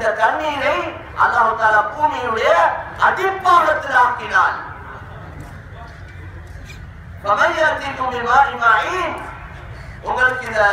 இந்த தண்ணீரை அல்லாஹ் தாலா பூமியுடைய அடிப்பாகத்தில் ஆக்கினான் ஃபமையத்திக்கும் பிமாஇ மஈன். உங்களுக்கு இந்த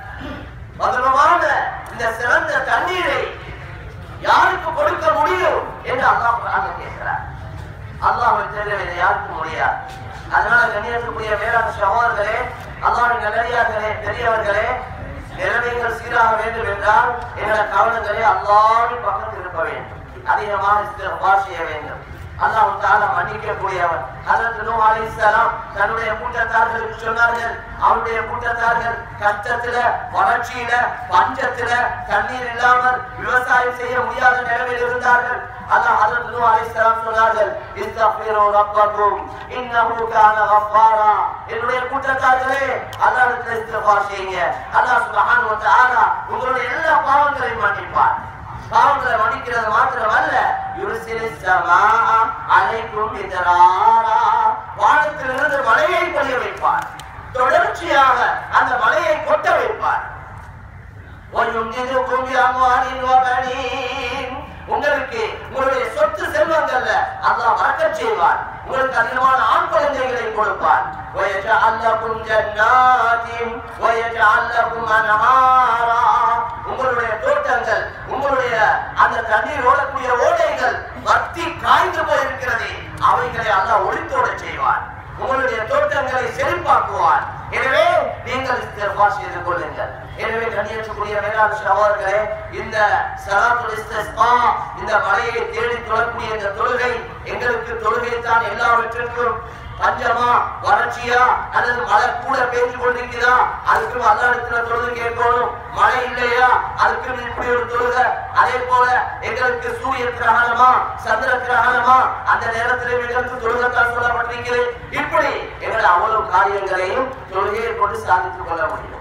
மதுரமான இந்த சிறந்த தண்ணீரை யாருக்கு கொடுக்க முடியும் என்று அல்லாஹ் குர்ஆன்ல கேட்கிறார் அல்லாஹ்வை தவிர வேறு யாருக்கும் முடியாது அதனால கண்ணியத்துக்குரிய வேளாண் சகோதரர்களே அல்லாஹ்வின் நல்லடியார்களே பெரியவர்களே நிலைமைகள் சீராக வேண்டும் என்றால் எங்களோட கவனங்களே அல்லாஹ்வின் பக்கம் திருப்ப வேண்டும் அதிகமாக இஸ்திக்பார் செய்ய வேண்டும் அல்லாஹ் தாலா மன்னிக்க கூடியவன் ஹஜரத் நூஹ் அலைஹிஸ்ஸலாம் தன்னுடைய கூட்டத்தார்களுக்கு சொன்னார்கள் அவருடைய கூட்டத்தார்கள் கஷ்டத்துல வறட்சியில பஞ்சத்துல தண்ணீர் இல்லாமல் விவசாயம் செய்ய முடியாத நிலைமையில் இருந்தார்கள் அல்லாஹ் ஹஜரத் நூஹ் அலைஹிஸ்ஸலாம் சொன்னார்கள் இஸ்தக்ஃபிரு ரப்பக்கும் இன்னஹு கான கஃபாரா என்னுடைய கூட்டத்தார்களே அல்லாஹ்விடத்தில் இஸ்திக்பார் செய்யுங்க அல்லாஹ் சுப்ஹானஹு வ தஆலா உங்களுடைய எல்லா பாவங்களையும் மன்னிப்பார் பாவங்களை மன்னிக்கிறது மாத்திரமல்ல யுர்சிலி ஸமா அலைக்கும் மிதராரா வானத்திலிருந்து மழையை பொழிய வைப்பார் தொடர்ச்சியாக அந்த மழையை கொட்ட வைப்பார் وَيُمْدِدُكُمْ بِأَمْوَالٍ وَبَنِينَ உங்களுக்கு உங்களுடைய சொத்து செல்வங்கள்ல அல்லாஹ் வரக்கச் செய்வார் உங்களுக்கு அதிகமான ஆண் குழந்தைகளை கொடுப்பார் وَيَجْعَلْ لَكُمْ جَنَّاتٍ وَيَجْعَلْ لَكُمْ أَنْهَارًا உங்களுடைய தோட்டங்கள் உங்களுடைய அந்த தண்ணீர் ஓடக்கூடிய ஓடைகள் வத்தி காய்ந்து போயிருக்கிறது அவைகளை அல்லாஹ் ஒளித்தோட செய்வார் உங்களுடைய தோட்டங்களை செழிப்பாக்குவார் எனவே நீங்கள் இஸ்திக்பார் செய்து கொள்ளுங்கள் எனவே கண்ணியத்துக்குரிய வேளாண் சகோதரர்களே இந்த சலாத்துல் இஸ்திஸ்கா இந்த மலையை தேடி தொழக்கூடிய இந்த தொழுகை எங்களுக்கு தொழுகை தான் எல்லாவற்றிற்கும் பஞ்சமா வறட்சியா அல்லது மழை கூட பெய்து கொண்டிருக்கிறதா அதுக்கும் அல்லாடத்துல தொழுது கேட்கணும் மழை இல்லையா அதுக்கும் இப்படி ஒரு தொழுகை அதே போல எங்களுக்கு சூரிய கிரகணமா சந்திர கிரகணமா அந்த நேரத்தில் எங்களுக்கு தொழுகத்தான் சொல்லப்பட்டிருக்கிறது இப்படி எங்களை அவ்வளவு காரியங்களையும் தொழுகையை கொண்டு சாதித்துக் கொள்ள முடியும்